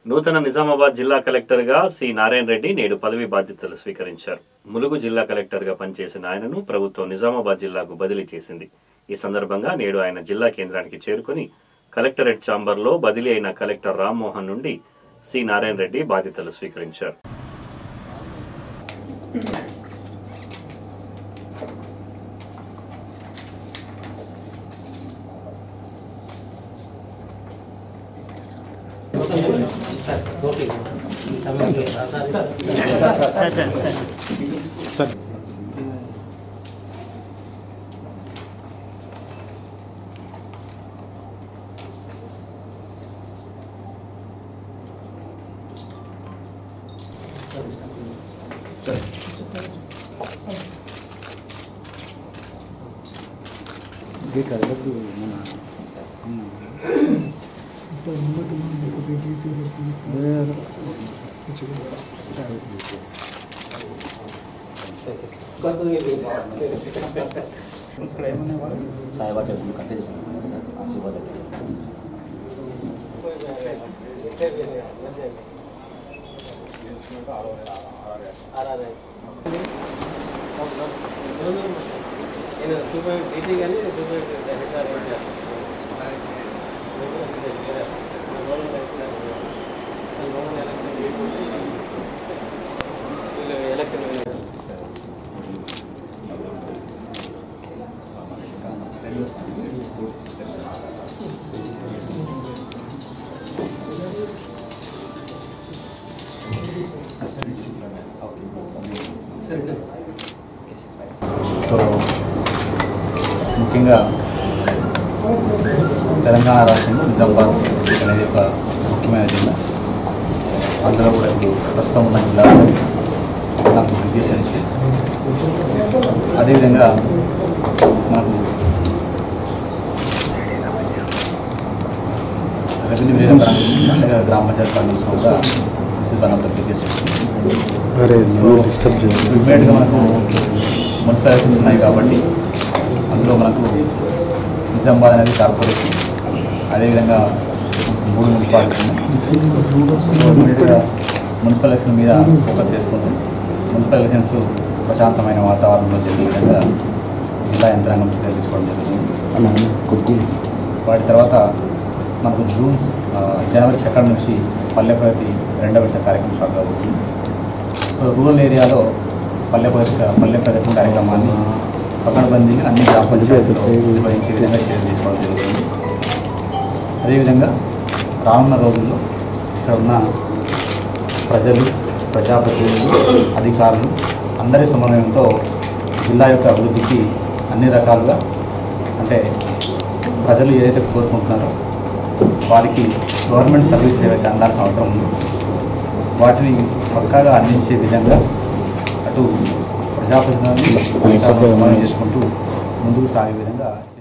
నూతన నిజామాబాద్ జిల్లా కలెక్టర్గా సి నారాయణ రెడ్డి నేడు పదవి బాధ్యతలు స్వీకరించారు ములుగు జిల్లా కలెక్టర్గా పనిచేసిన ఆయనను ప్రభుత్వం నిజామాబాద్ జిల్లాకు బదిలీ చేసింది ఈ సందర్భంగా నేడు ఆయన జిల్లా కేంద్రానికి చేరుకుని కలెక్టరేట్ ఛాంబర్లో బదిలీ అయిన కలెక్టర్ రామ్మోహన్ నుండి సి నారాయణ రెడ్డి బాధ్యతలు స్వీకరించారు సో ముఖ్యంగా తెలంగాణ రాష్ట్రంలో నిజామాబాద్ డిస్ట్రిక్ట్ అనేది ఒక ముఖ్యమైన జిల్లా అందులో కూడా ఇప్పుడు ప్రస్తుతం ఉన్న జిల్లా నాకు విద్యాసెన్స్ అదేవిధంగా మనకు రెవెన్యూ విలేజ్ పరంగా గ్రామ పంచాయతీ పరంగా కూడా this is one of the biggest అరే నువ్వు డిస్టర్బ్ చేయాలి ఇమ్మీడియట్గా మనకు మున్సిపాలిటీస్ ఉన్నాయి కాబట్టి అందులో మనకు నిజామాబాద్ అనేది కార్పొరేషన్ అదేవిధంగా మూడు మున్సిపాలిటీస్ ఉన్నాయి ఇమ్మీడియట్గా మున్సిపల్ ఎలక్షన్ మీద ఫోకస్ చేసుకుంటూ మున్సిపల్ ఎలక్షన్స్ ప్రశాంతమైన వాతావరణంలో జరిగే విధంగా జిల్లా యంత్రాంగం చర్యలు తీసుకోవడం జరుగుతుంది కొద్దిగా వాటి తర్వాత మనకు జూన్ ఆ, జనవరి సెకండ్ నుంచి పల్లె ప్రగతి రెండవ విడత కార్యక్రమం స్టార్ట్ అవుతుంది సో రూరల్ ఏరియాలో పల్లె ప్రగతి పల్లె ప్రగతి కార్యక్రమాన్ని పకడ్బందీగా అన్ని గ్రామ పంచాయతీలో నిర్వహించే విధంగా చర్యలు తీసుకోవడం జరుగుతుంది అదేవిధంగా రానున్న రోజుల్లో ఇక్కడ ఉన్న ప్రజలు ప్రజాప్రతినిధులు అధికారులు అందరి సమన్వయంతో జిల్లా యొక్క అభివృద్ధికి అన్ని రకాలుగా అంటే ప్రజలు ఏదైతే కోరుకుంటున్నారో వారికి గవర్నమెంట్ సర్వీస్ ఏవైతే అందాల్సిన అవసరం ఉందో వాటిని పక్కాగా అందించే విధంగా అటు ప్రజాప్రతినిధులు అధికారులను సమన్వయం చేసుకుంటూ ముందుకు సాగే విధంగా